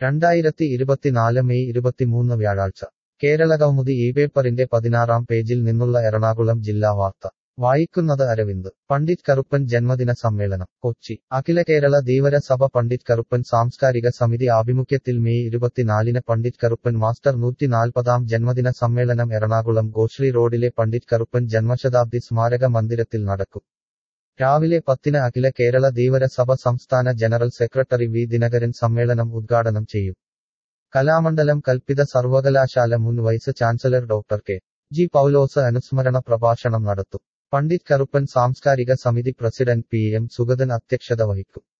രണ്ടായിരത്തി ഇരുപത്തിനാല് മെയ് ഇരുപത്തിമൂന്ന് വ്യാഴാഴ്ച കേരളകൗമുദി ഈ പേപ്പറിന്റെ പതിനാറാം പേജിൽ നിന്നുള്ള എറണാകുളം ജില്ലാ വാർത്ത വായിക്കുന്നത് അരവിന്ദ് പണ്ഡിറ്റ് കറുപ്പൻ ജന്മദിന സമ്മേളനം കൊച്ചി അഖില കേരള ധീവര സഭ പണ്ഡിറ്റ് കറുപ്പൻ സാംസ്കാരിക സമിതി ആഭിമുഖ്യത്തിൽ മെയ് ഇരുപത്തിനാലിന് പണ്ഡിറ്റ് കറുപ്പൻ മാസ്റ്റർ നൂറ്റിനാൽപ്പതാം ജന്മദിന സമ്മേളനം എറണാകുളം ഗോശ്രീ റോഡിലെ പണ്ഡിറ്റ് കറുപ്പൻ ജന്മശതാബ്ദി സ്മാരക മന്ദിരത്തിൽ നടക്കും രാവിലെ പത്തിന് അഖില കേരള ധീവര സഭ സംസ്ഥാന ജനറൽ സെക്രട്ടറി വി ദിനകരൻ സമ്മേളനം ഉദ്ഘാടനം ചെയ്യും കലാമണ്ഡലം കൽപ്പിത സർവകലാശാല മുൻ vice chancellor doctor K G Paulose അനുസ്മരണ പ്രഭാഷണം നടത്തും പണ്ഡിറ്റ് കറുപ്പൻ സാംസ്കാരിക സമിതി പ്രസിഡന്റ് പി എം സുഗതൻ അധ്യക്ഷത വഹിക്കും